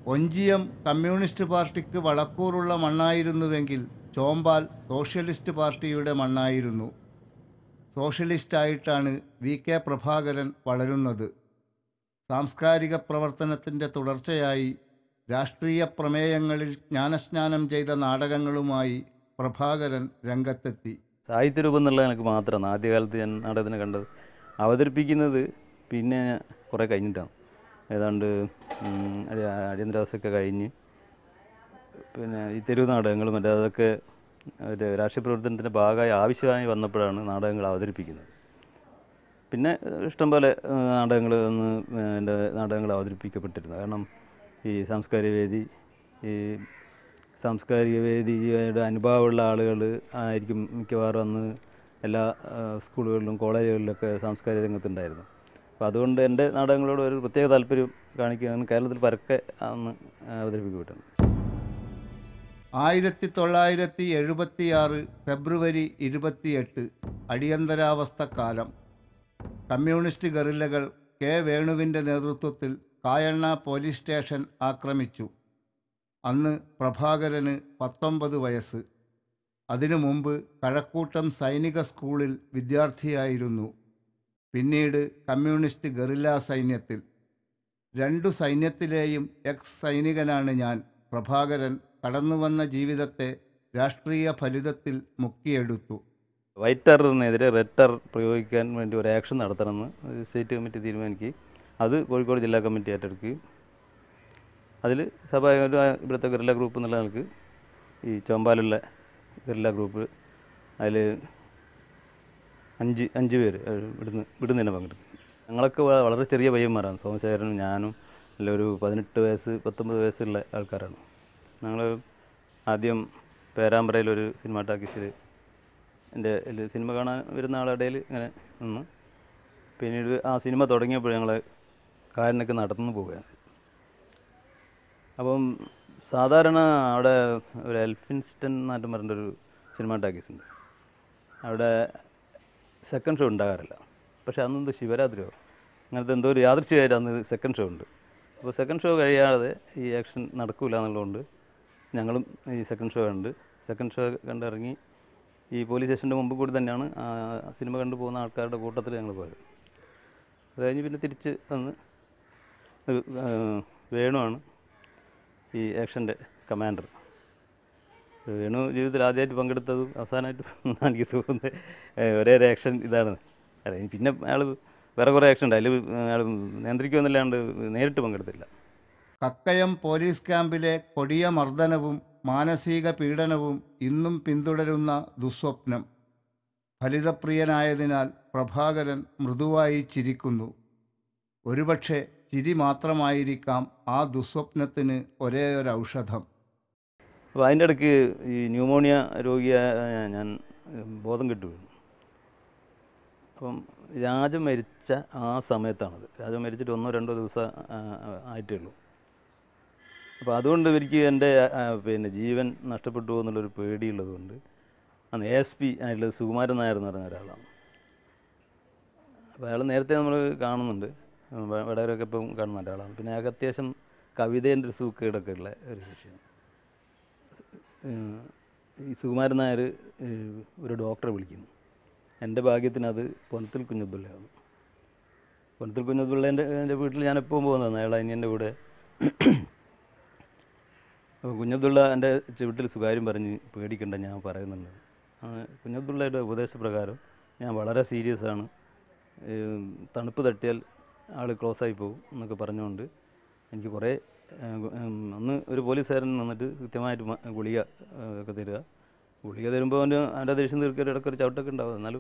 Onchiyam communist പാർട്ടിക്ക് വളക്കൂറുള്ള മണ്ണായിരുന്നുവെങ്കിൽ Chombal socialist പാർട്ടിയുടെ മണ്ണായിരുന്നു സോഷ്യലിസ്റ്റായിട്ടാണ് വി കെ പ്രഭാകരൻ വളരുന്നത് സാംസ്കാരിക പ്രവർത്തനത്തിൻ്റെ തുടർച്ചയായി രാഷ്ട്രീയ പ്രമേയങ്ങളിൽ ജ്ഞാനസ്നാനം ചെയ്ത നാടകങ്ങളുമായി പ്രഭാകരൻ രംഗത്തെത്തി സാഹിത്യരൂപം എന്നുള്ള എനിക്ക് മാത്രമാണ് ആദ്യകാലത്ത് ഞാൻ നാടകത്തിനെ കണ്ടത് അവതരിപ്പിക്കുന്നത് പിന്നെ കുറേ കഴിഞ്ഞിട്ടാണ് ഏതാണ്ട് ഉം, അടി- അടിയന്തരാവസ്ഥയൊക്കെ കഴിഞ്ഞ് പിന്നെ ഈ തെരുവ് നാടകങ്ങളും മറ്റേ അതൊക്കെ ഒരു രാഷ്ട്രീയ പ്രവർത്തനത്തിൻ്റെ ഭാഗമായി ആവശ്യമായി വന്നപ്പോഴാണ് നാടകങ്ങൾ അവതരിപ്പിക്കുന്നത് പിന്നെ ഇഷ്ടംപോലെ നാടകങ്ങൾ ഒന്ന് എൻ്റെ നാടകങ്ങൾ അവതരിപ്പിക്കപ്പെട്ടിരുന്നു കാരണം ഈ സാംസ്കാരിക വേദി ഈ സാംസ്കാരിക വേദിയുടെ അനുഭവമുള്ള ആളുകൾ ആയിരിക്കും മിക്കവാറും അന്ന് എല്ലാ ആ, സ്കൂളുകളിലും കോളേജുകളിലൊക്കെ സാംസ്കാരിക രംഗത്തുണ്ടായിരുന്നു അപ്പോൾ അതുകൊണ്ട് എൻ്റെ നാടകങ്ങളോട് ഒരു പ്രത്യേക താല്പര്യം കാണിക്കുകയാണ് കേരളത്തിൽ പരക്കെ അന്ന് അവതരിപ്പിക്കപ്പെട്ടിട്ടുണ്ട് ആയിരത്തി തൊള്ളായിരത്തി എഴുപത്തിയാറ് ഫെബ്രുവരി ഇരുപത്തിയെട്ട് അടിയന്തരാവസ്ഥ കാലം കമ്മ്യൂണിസ്റ്റ് ഗറില്ലകൾ കെ വേണുവിൻ്റെ നേതൃത്വത്തിൽ കായണ്ണ പോലീസ് സ്റ്റേഷൻ ആക്രമിച്ചു അന്ന് പ്രഭാകരന് പത്തൊമ്പത് വയസ്സ് അതിനു മുമ്പ് കഴക്കൂട്ടം സൈനിക സ്കൂളിൽ വിദ്യാർത്ഥിയായിരുന്നു പിന്നീട് കമ്മ്യൂണിസ്റ്റ് ഗറില്ല സൈന്യത്തിൽ രണ്ടു സൈന്യത്തിലെയും എക്സ് സൈനികനാണ് ഞാൻ പ്രഭാകരൻ കടന്നുവന്ന ജീവിതത്തെ രാഷ്ട്രീയ ഫലിതത്തിൽ മുക്കിയെടുത്തു വൈറ്റ് ടെററിനെതിരെ റെഡ് ടെറർ പ്രയോഗിക്കാൻ വേണ്ടി ഒരു ആക്ഷൻ നടത്തണമെന്ന് ഒരു സ്റ്റേറ്റ് കമ്മിറ്റി തീരുമാനിക്കുകയും അത് കോഴിക്കോട് ജില്ലാ കമ്മിറ്റി ഏറ്റെടുക്കുകയും അതിൽ സ്വാഭാവികമായിട്ടും ഇവിടുത്തെ ഗറില്ല ഗ്രൂപ്പ് എന്നുള്ള ആൾക്ക് ഈ ചോമ്പാലുള്ള ഗറില്ല ഗ്രൂപ്പ് അതിൽ അഞ്ച് അഞ്ച് പേര് ഏഹ് ഇവിടുന്ന് ഇവിടുന്ന് തന്നെ പങ്കെടുത്തു ഞങ്ങളൊക്കെ വ- വളരെ ചെറിയ പയ്യന്മാരാണ് സോമശേഖരനും ഞാനും എല്ലാം ഒരു പതിനെട്ട് വയസ്സ് പത്തൊമ്പത് വയസ്സുള്ള ആൾക്കാരാണ് ഞങ്ങൾ ആദ്യം പേരാമ്പ്രയിലൊരു സിനിമ ടാക്കീസിൽ എൻ്റെ ഇതിൽ സിനിമ കാണാൻ വരുന്ന ആളുടെ ഇടയിൽ ഇങ്ങനെ നിന്ന് പിന്നീട് ആ സിനിമ തുടങ്ങിയപ്പോൾ ഞങ്ങൾ കാലിനൊക്കെ നടന്നു പോവുകയാണ് അപ്പം സാധാരണ അവിടെ ഒരു എൽഫിൻസ്റ്റൺ എന്നായിട്ട് പറഞ്ഞൊരു സിനിമ ടാക്കീസ് ഉണ്ട് അവിടെ സെക്കൻഡ് ഷോ ഉണ്ടാകാറില്ല പക്ഷേ അന്നെന്തോ ശിവരാത്രിയോ അങ്ങനത്തെ എന്തോ ഒരു യാദൃശ്യമായിട്ട് അന്ന് സെക്കൻഡ് ഷോ ഉണ്ട് അപ്പോൾ സെക്കൻഡ് ഷോ കഴിയാതെ ഈ ആക്ഷൻ നടക്കില്ല എന്നുള്ളതുകൊണ്ട് ഞങ്ങളും ഈ സെക്കൻഡ് ഷോ കണ്ട് സെക്കൻഡ് ഷോ കണ്ടിറങ്ങി ഈ പോലീസ് സ്റ്റേഷൻ്റെ മുമ്പ് കൂടി തന്നെയാണ് ആ സിനിമ കണ്ടു പോകുന്ന ആൾക്കാരുടെ കൂട്ടത്തിൽ ഞങ്ങൾ പോയത് അത് കഴിഞ്ഞ് പിന്നെ തിരിച്ച് വന്ന് ഒരു, ആ, വേണുവാണ് ഈ ആക്ഷൻ്റെ കമാൻഡർ വേണു ജീവിതത്തിൽ ആദ്യമായിട്ട് പങ്കെടുത്തതും അവസാനമായിട്ട് എനിക്ക് തോന്നുന്നത് ഏഹ് ഒരേ ഒരു ആക്ഷൻ ഇതാണ് അതെ പിന്നെ അയാൾ വേറെ കുറേ ആക്ഷൻ ഉണ്ട് അതിൽ അയാൾ നിയന്ത്രിക്കുമെന്നല്ലാണ്ട് നേരിട്ട് പങ്കെടുത്തില്ല കക്കയം പോലീസ് ക്യാമ്പിലെ കൊടിയ മർദ്ദനവും മാനസിക പീഡനവും ഇന്നും പിന്തുടരുന്ന ദുസ്വപ്നം ഫലിതപ്രിയനായതിനാൽ പ്രഭാകരൻ മൃദുവായി ചിരിക്കുന്നു ഒരുപക്ഷെ ചിരി മാത്രമായിരിക്കാം ആ ദുസ്വപ്നത്തിന് ഒരേ ഒരു ഔഷധം അപ്പോൾ അതിൻ്റെ ഇടയ്ക്ക് ഈ ന്യൂമോണിയ രോഗിയായ ഞാൻ ഉം, ബോധം കെട്ടു വീണു അപ്പം രാജ മരിച്ച ആ സമയത്താണത് രാജ മരിച്ചിട്ട് ഒന്നോ രണ്ടോ ദിവസം ആ, ആ, ആയിട്ടേ ഉള്ളൂ അപ്പോൾ അതുകൊണ്ട് എനിക്ക് എൻ്റെ ആ, പിന്നെ ജീവൻ നഷ്ടപ്പെട്ടു എന്നുള്ളൊരു പേടിയുള്ളതുകൊണ്ട് അന്ന് എ എസ് പി ആയിട്ടുള്ള സുകുമാരൻ നായർ എന്ന് പറഞ്ഞ ഒരാളാണ് അപ്പോൾ അയാൾ നേരത്തെ നമ്മൾ കാണുന്നുണ്ട് വ- വടകരയൊക്കെ ഇപ്പം കാണുന്ന ഒരാളാണ് പിന്നെ അയാൾക്ക് അത്യാവശ്യം കവിതേൻ്റെ ഒരു സൂക്കേടൊക്കെ ഉള്ള ഒരു വിഷയം ഏഹ് ഈ സുകുമാരൻ നായർ ഏഹ് ഒരു ഡോക്ടറെ വിളിക്കുന്നു എൻ്റെ ഭാഗ്യത്തിന് അത് പൊനത്തിൽ കുഞ്ഞബ്ദുള്ളയാണ് പൊനത്തിൽ കുഞ്ഞബ്ദുള്ളേൻ്റെ എൻ്റെ വീട്ടിൽ ഞാൻ എപ്പോഴും പോകുന്നതാണ് അയാൾ അനിയൻ്റെ കൂടെ അപ്പോൾ കുഞ്ഞബ്ദുള്ള എൻ്റെ ചുവട്ടിൽ സുകാര്യം പറഞ്ഞ് പേടിക്കണ്ട ഞാൻ പറയുന്നുണ്ട് ആ, കുഞ്ഞബ്ദുള്ളയുടെ ഉപദേശപ്രകാരം ഞാൻ വളരെ സീരിയസ് ആണ് ഏഹ് തണുപ്പ് തട്ടിയാൽ ആൾ ക്ലോസ് ആയി പോകും എന്നൊക്കെ പറഞ്ഞുകൊണ്ട് എനിക്ക് കുറേ ഏഹ് ഗു- ഉം, അന്ന് ഒരു പോലീസുകാരൻ നിന്നിട്ട് കൃത്യമായിട്ട് മ- ഗുളിക ഏഹ് ഒക്കെ തരിക ഗുളിക തരുമ്പോൾ അവൻ്റെ അവൻ്റെ ദേഷ്യം തീർക്കാൻ ഇടയ്ക്കൊരു ചവിട്ടൊക്കെ ഉണ്ടാവും എന്നാലും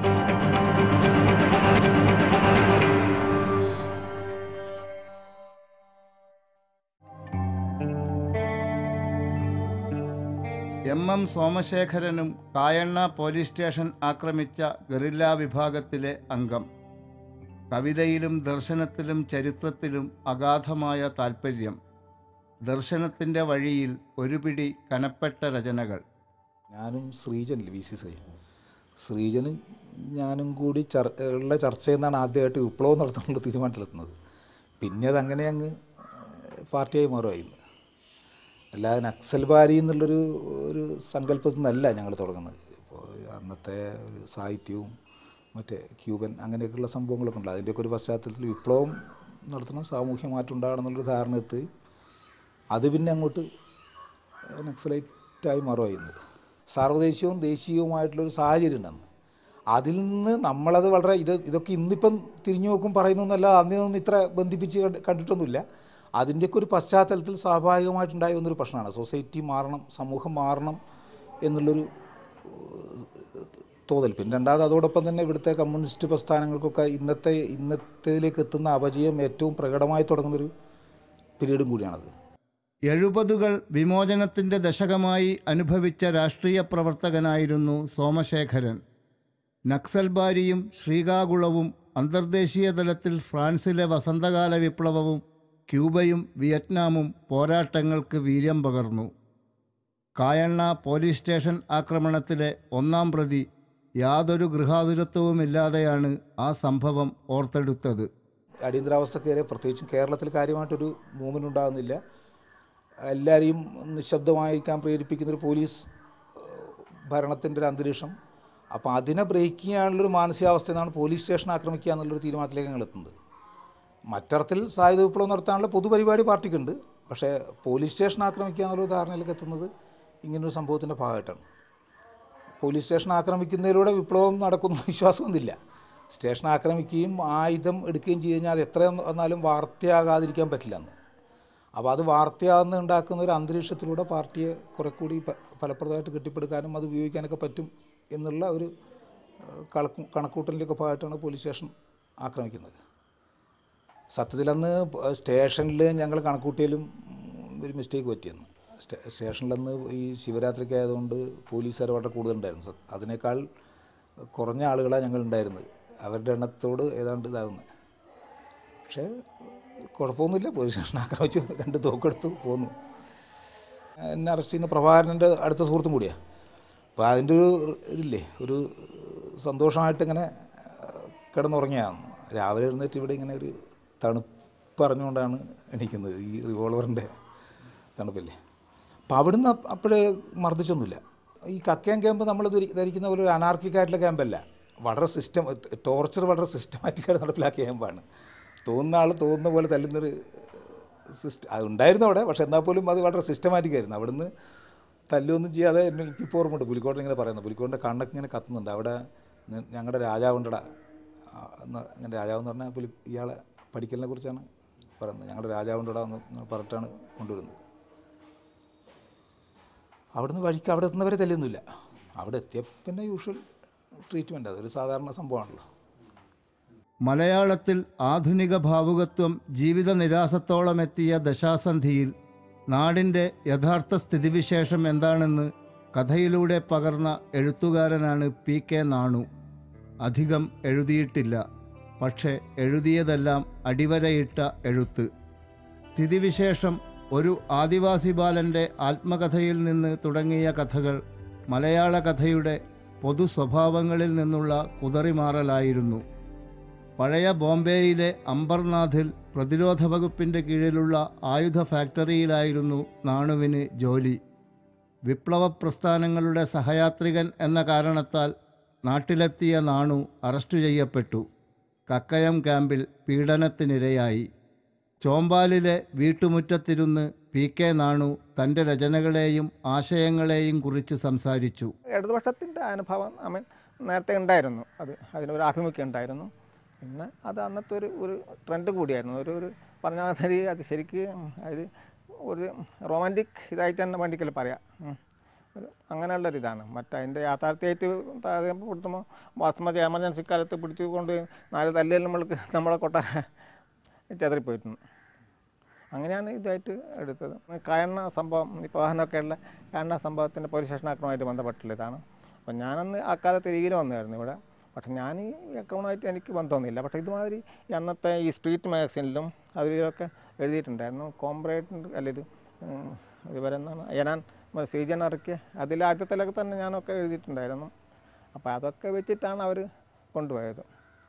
എം എം സോമശേഖരനും കായണ്ണ പോലീസ് സ്റ്റേഷൻ ആക്രമിച്ച ഗറില്ല വിഭാഗത്തിലെ അംഗം കവിതയിലും ദർശനത്തിലും ചരിത്രത്തിലും അഗാധമായ താൽപ്പര്യം ദർശനത്തിൻ്റെ വഴിയിൽ ഒരു പിടി കനപ്പെട്ട രചനകൾ ഞാനും ശ്രീജനില്ലേ വി സി ശ്രീ ശ്രീജനും ഞാനും കൂടി ചർ ഉള്ള ചർച്ചയിൽ നിന്നാണ് ആദ്യമായിട്ട് വിപ്ലവം നടത്താനുള്ള തീരുമാനത്തിലെത്തുന്നത് പിന്നെ അതങ്ങനെ അങ്ങ് പാർട്ടിയായി മാറുമായിരുന്നു അല്ലാതെ നക്സൽബാരി എന്നുള്ളൊരു ഒരു സങ്കല്പത്തിൽ നിന്നല്ല ഞങ്ങൾ തുടങ്ങുന്നത് ഇപ്പോൾ അന്നത്തെ ഒരു സാഹിത്യവും മറ്റേ ക്യൂബൻ അങ്ങനെയൊക്കെയുള്ള സംഭവങ്ങളൊക്കെ ഉണ്ട് അതിൻ്റെയൊക്കെ ഒരു പശ്ചാത്തലത്തിൽ വിപ്ലവം നടത്തണം സാമൂഹ്യ മാറ്റം ഉണ്ടാകണം എന്നുള്ളൊരു ധാരണത്ത് അത് പിന്നെ അങ്ങോട്ട് നക്സലൈറ്റായി മാറുമായിരുന്നത് സാർവദേശീയവും ദേശീയവുമായിട്ടുള്ളൊരു സാഹചര്യം ഉണ്ടെന്ന് അതിൽ നിന്ന് നമ്മളത് വളരെ ഇത് ഇതൊക്കെ ഇന്നിപ്പം തിരിഞ്ഞു നോക്കും പറയുന്നൊന്നല്ല അന്നൊന്നും ഇത്ര ബന്ധിപ്പിച്ച് കണ്ട് കണ്ടിട്ടൊന്നുമില്ല അതിൻ്റെയൊക്കെ ഒരു പശ്ചാത്തലത്തിൽ സ്വാഭാവികമായിട്ടുണ്ടായ ഒന്നൊരു പ്രശ്നമാണ് സൊസൈറ്റി മാറണം സമൂഹം മാറണം എന്നുള്ളൊരു ഏഹ്, തോന്നൽ പിന്നെ രണ്ടാമത് അതോടൊപ്പം തന്നെ ഇവിടുത്തെ കമ്മ്യൂണിസ്റ്റ് പ്രസ്ഥാനങ്ങൾക്കൊക്കെ ഇന്നത്തെ ഇന്നത്തേതിലേക്ക് എത്തുന്ന അപജയം ഏറ്റവും പ്രകടമായി തുടങ്ങുന്നൊരു പീരീഡും കൂടിയാണത് എഴുപതുകൾ വിമോചനത്തിൻ്റെ ദശകമായി അനുഭവിച്ച രാഷ്ട്രീയ പ്രവർത്തകനായിരുന്നു സോമശേഖരൻ നക്സൽബാരിയും ശ്രീകാകുളവും അന്തർദേശീയ തലത്തിൽ ഫ്രാൻസിലെ വസന്തകാല വിപ്ലവവും ക്യൂബയും വിയറ്റ്നാമും പോരാട്ടങ്ങൾക്ക് വീര്യം പകർന്നു കായണ്ണ പോലീസ് സ്റ്റേഷൻ ആക്രമണത്തിലെ ഒന്നാം പ്രതി യാതൊരു ഗൃഹാതുരത്വവുമില്ലാതെയാണ് ആ സംഭവം ഓർത്തെടുത്തത് അടിയന്തരാവസ്ഥക്കേറെ പ്രത്യേകിച്ചും കേരളത്തിൽ കാര്യമായിട്ടൊരു മൂവ്മെൻ്റ് ഉണ്ടാകുന്നില്ല എല്ലാവരെയും നിശബ്ദമായിരിക്കാൻ പ്രേരിപ്പിക്കുന്നൊരു പോലീസ് ഭരണത്തിൻ്റെ ഒരു അന്തരീക്ഷം അപ്പോൾ അതിനെ ബ്രേക്ക് ചെയ്യാനുള്ളൊരു മാനസികാവസ്ഥ എന്നാണ് പോലീസ് സ്റ്റേഷൻ ആക്രമിക്കുക എന്നുള്ളൊരു തീരുമാനത്തിലേക്ക് ഞങ്ങൾ എത്തുന്നത് മറ്റർത്ഥത്തിൽ സായുധ വിപ്ലവം നടത്താനുള്ള പൊതുപരിപാടി പാർട്ടിക്കുണ്ട് പക്ഷേ പോലീസ് സ്റ്റേഷൻ ആക്രമിക്കുക എന്നുള്ളൊരു ധാരണയിലേക്ക് എത്തുന്നത് ഇങ്ങനൊരു സംഭവത്തിൻ്റെ ഭാഗമായിട്ടാണ് പോലീസ് സ്റ്റേഷൻ ആക്രമിക്കുന്നതിലൂടെ വിപ്ലവം നടക്കുന്ന വിശ്വാസമൊന്നുമില്ല സ്റ്റേഷൻ ആക്രമിക്കുകയും ആയുധം എടുക്കുകയും ചെയ്ത് കഴിഞ്ഞാൽ അത് എത്ര വന്നാലും വാർത്തയാകാതിരിക്കാൻ പറ്റില്ല എന്ന് അപ്പോൾ അത് വാർത്തയാകുന്ന ഉണ്ടാക്കുന്ന ഒരു അന്തരീക്ഷത്തിലൂടെ പാർട്ടിയെ കുറെ കൂടി പ- ഫലപ്രദമായിട്ട് കെട്ടിപ്പടുക്കാനും അത് ഉപയോഗിക്കാനൊക്കെ പറ്റും എന്നുള്ള ഒരു ഏഹ്, കണക്കു കണക്കൂട്ടലിൻ്റെയൊക്കെ ഭാഗമായിട്ടാണ് പോലീസ് സ്റ്റേഷൻ ആക്രമിക്കുന്നത് സത്യത്തിലന്ന് സ്റ്റേഷനിൽ ഞങ്ങൾ കണക്കൂട്ടിയാലും ഉം, ഒരു മിസ്റ്റേക്ക് പറ്റിയെന്ന് സ്റ്റേ സ്റ്റേഷനിലന്ന് ഈ ശിവരാത്രിക്ക് ആയതുകൊണ്ട് പോലീസുകാർ വളരെ കൂടുതലുണ്ടായിരുന്നു സത്- അതിനേക്കാൾ കുറഞ്ഞ ആളുകളാണ് ഞങ്ങൾ ഉണ്ടായിരുന്നത് അവരുടെ എണ്ണത്തോട് ഏതാണ്ട് ഇതാകുന്നത് പക്ഷേ കുഴപ്പമൊന്നുമില്ല പോലീസ് സ്റ്റേഷൻ ആക്രമിച്ചു രണ്ട് തോക്കെടുത്തു പോന്നു എന്നെ അറസ്റ്റ് ചെയ്യുന്ന പ്രഭാകരൻ്റെ അടുത്ത സുഹൃത്തും കൂടിയാണ് അപ്പോൾ അതിൻ്റെ ഒരു ഇതില്ലേ ഒരു സന്തോഷമായിട്ട് ഇങ്ങനെ കിടന്നുറങ്ങിയാണ് രാവിലെ എഴുന്നേറ്റ് ഇവിടെ ഇങ്ങനെ ഒരു തണുപ്പ് അറിഞ്ഞുകൊണ്ടാണ് എണീക്കുന്നത് ഈ റിവോൾവറിൻ്റെ തണുപ്പില്ലേ അപ്പോൾ അവിടുന്ന് അപ്പ- അപ്പോഴേ മർദ്ദിച്ചൊന്നുമില്ല ഈ കക്കയം ക്യാമ്പ് നമ്മൾ ധരി- ധരിക്കുന്ന പോലെ ഒരു അനാർക്കിക്കായിട്ടുള്ള ക്യാമ്പല്ല വളരെ സിസ്റ്റം ടോർച്ചർ വളരെ സിസ്റ്റമാറ്റിക്കായിട്ട് നടപ്പിലാക്കിയ ക്യാമ്പാണ് തോന്നുന്ന ആൾ തോന്നുന്ന പോലെ തല്ലുന്നൊരു സിസ്റ്റം അത് ഉണ്ടായിരുന്നു അവിടെ പക്ഷെ എന്നാൽ പോലും അത് വളരെ സിസ്റ്റമാറ്റിക് ആയിരുന്നു അവിടുന്ന് തല്ലൊന്നും ചെയ്യാതെ എന്നെ എനിക്കിപ്പോൾ ഓർമ്മയുണ്ട് പുലിക്കോട്ടൻ ഇങ്ങനെ പറയുന്നത് പുലിക്കോട്ടിൻ്റെ കണ്ണൊക്കെ ഇങ്ങനെ കത്തുന്നുണ്ട് അവിടെ നി- ഞങ്ങളുടെ രാജാവുണ്ടടാ ആ, എന്ന് ഇങ്ങനെ രാജാവ് എന്ന് പറഞ്ഞാൽ പുലി ഇയാളെ പഠിക്കലിനെ കുറിച്ചാണ് പറയുന്നത് ഞങ്ങളുടെ രാജാവുണ്ടടാ എന്ന് ഇങ്ങനെ പറഞ്ഞിട്ടാണ് കൊണ്ടുവരുന്നത് അവിടുന്ന് വഴിക്ക് അവിടെ എത്തുന്നവരെ തല്ലൊന്നുമില്ല അവിടെ എത്തിയ പിന്നെ യൂഷ്വൽ ട്രീറ്റ്മെൻറ്റ് അതൊരു സാധാരണ സംഭവമാണല്ലോ മലയാളത്തിൽ ആധുനിക ഭാവുകത്വം ജീവിത നിരാസത്തോളം എത്തിയ ദശാസന്ധിയിൽ നാടിൻ്റെ യഥാർത്ഥ സ്ഥിതിവിശേഷം എന്താണെന്ന് കഥയിലൂടെ പകർന്ന എഴുത്തുകാരനാണ് പി കെ നാണു അധികം എഴുതിയിട്ടില്ല പക്ഷേ എഴുതിയതെല്ലാം അടിവരയിട്ട എഴുത്ത് സ്ഥിതിവിശേഷം ഒരു ആദിവാസി ബാലൻ്റെ ആത്മകഥയിൽ നിന്ന് തുടങ്ങിയ കഥകൾ മലയാള കഥയുടെ പൊതു സ്വഭാവങ്ങളിൽ നിന്നുള്ള കുതറിമാറലായിരുന്നു പഴയ ബോംബെയിലെ അംബർനാഥിൽ പ്രതിരോധ വകുപ്പിൻ്റെ കീഴിലുള്ള ആയുധ ഫാക്ടറിയിലായിരുന്നു നാണുവിന് ജോലി വിപ്ലവ പ്രസ്ഥാനങ്ങളുടെ സഹയാത്രികൻ എന്ന കാരണത്താൽ നാട്ടിലെത്തിയ നാണു അറസ്റ്റു ചെയ്യപ്പെട്ടു കക്കയം ക്യാമ്പിൽ പീഡനത്തിനിരയായി ചോമ്പാലിലെ വീട്ടുമുറ്റത്തിരുന്ന് പി കെ നാണു തൻ്റെ രചനകളെയും ആശയങ്ങളെയും കുറിച്ച് സംസാരിച്ചു ഇടതുപക്ഷത്തിൻ്റെ അനുഭവം ഐ മീൻ നേരത്തെ ഉണ്ടായിരുന്നു അത് അതിനൊരു ആഭിമുഖ്യം ഉണ്ടായിരുന്നു പിന്നെ അത് അന്നത്തെ ഒരു ഒരു ട്രെൻഡ് കൂടിയായിരുന്നു ഒരു ഒരു പറഞ്ഞ മാതിരി അത് ശരിക്കും അതിൽ ഒരു റൊമാൻറ്റിക് ഇതായിട്ട് തന്നെ വേണ്ടിക്കല്ല പറയാം ഉം. ഒരു അങ്ങനെയുള്ളൊരു ഇതാണ് മറ്റതിൻ്റെ യാഥാർത്ഥ്യമായിട്ട് താരതമ്യപ്പെടുത്തുമ്പോൾ വാസ്തവ എമർജൻസി കാലത്ത് പിടിച്ചു കൊണ്ട് നാല് തല്ലിൽ നമ്മൾക്ക് നമ്മളെ കൊട്ടാര ചെതറിപ്പോയിരുന്നു അങ്ങനെയാണ് ഇതായിട്ട് എടുത്തത് കായണ്ണ സംഭവം ഈ പ്രവാഹനമൊക്കെ ഉള്ള കായണ്ണ സംഭവത്തിൻ്റെ പോലീസ് സ്റ്റേഷൻ ആക്രമണമായിട്ട് ബന്ധപ്പെട്ടുള്ള ഇതാണ് അപ്പം ഞാനന്ന് ആ കാലത്ത് രീതിയിൽ വന്നായിരുന്നു ഇവിടെ പക്ഷെ ഞാൻ ഈ ആക്രമണമായിട്ട് എനിക്ക് ബന്ധമൊന്നുമില്ല പക്ഷേ ഇതുമാതിരി ഈ അന്നത്തെ ഈ സ്ട്രീറ്റ് മാഗസിനിലും അതിലൊക്കെ എഴുതിയിട്ടുണ്ടായിരുന്നു കോംബ്രേറ്റ് അല്ല ഇത് ഉം, ഇതുവരെ എന്താണ് ഞാൻ സീജൻ ഇറക്കിയ അതിൽ ആദ്യത്തിലൊക്കെ തന്നെ ഞാനൊക്കെ എഴുതിയിട്ടുണ്ടായിരുന്നു അപ്പോൾ അതൊക്കെ വെച്ചിട്ടാണ് അവർ കൊണ്ടുപോയത്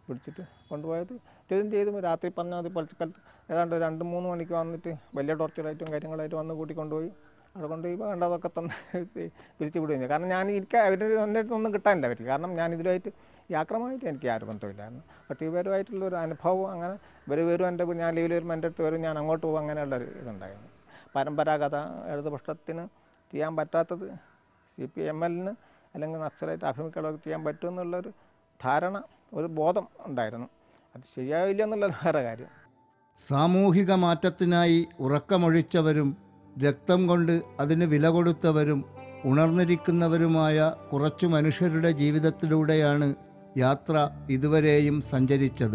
പിടിച്ചിട്ട് കൊണ്ടുപോയത് ചോദ്യം ചെയ്തു രാത്രി പറഞ്ഞാൽ മതി പൊളിച്ചക്കാലത്ത് ഏതാണ്ട് രണ്ട് മൂന്ന് മണിക്ക് വന്നിട്ട് വലിയ ടോർച്ചറായിട്ടും കാര്യങ്ങളായിട്ട് വന്ന് കൂട്ടി കൊണ്ടുപോയി അവിടെ കൊണ്ടുപോയി വേണ്ടതൊക്കെ തന്നെ പിരിച്ചു വിടുകയും ചെയ്തു കാരണം ഞാൻ എനിക്ക് അവരുടെ എൻ്റെ അടുത്ത് ഒന്നും കിട്ടാനില്ല അവർക്ക് കാരണം ഞാൻ ഇതിലുമായിട്ട് ഈ ആക്രമമായിട്ട് എനിക്ക് ആരും ബന്ധമില്ലായിരുന്നു പക്ഷേ ഇവരുമായിട്ടുള്ള ഒരു അനുഭവം അങ്ങനെ ഇവർ വരും എൻ്റെ വീ- ഞാൻ ലീവിൽ വരുമ്പോൾ എൻ്റെ അടുത്ത് വരും ഞാൻ അങ്ങോട്ട് പോകും അങ്ങനെയുള്ള ഒരു ഇതുണ്ടായിരുന്നു പരമ്പരാഗത ഇടതുപക്ഷത്തിന് ചെയ്യാൻ പറ്റാത്തത് സി പി എം എല്ലിന് അല്ലെങ്കിൽ നക്സലായിട്ട് ആഭിമുഖ്യമുള്ളവർക്ക് ചെയ്യാൻ പറ്റുമെന്നുള്ളൊരു ധാരണ ഒരു ബോധം ഉണ്ടായിരുന്നു അത് ശരിയാവില്ല എന്നുള്ളത് വേറെ കാര്യം സാമൂഹിക മാറ്റത്തിനായി ഉറക്കമൊഴിച്ചവരും രക്തം കൊണ്ട് അതിന് വില കൊടുത്തവരും ഉണർന്നിരിക്കുന്നവരുമായ കുറച്ചു മനുഷ്യരുടെ ജീവിതത്തിലൂടെയാണ് യാത്ര ഇതുവരെയും സഞ്ചരിച്ചത്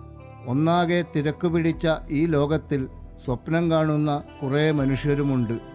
ഒന്നാകെ തിരക്കുപിടിച്ച ഈ ലോകത്തിൽ സ്വപ്നം കാണുന്ന കുറേ മനുഷ്യരുമുണ്ട്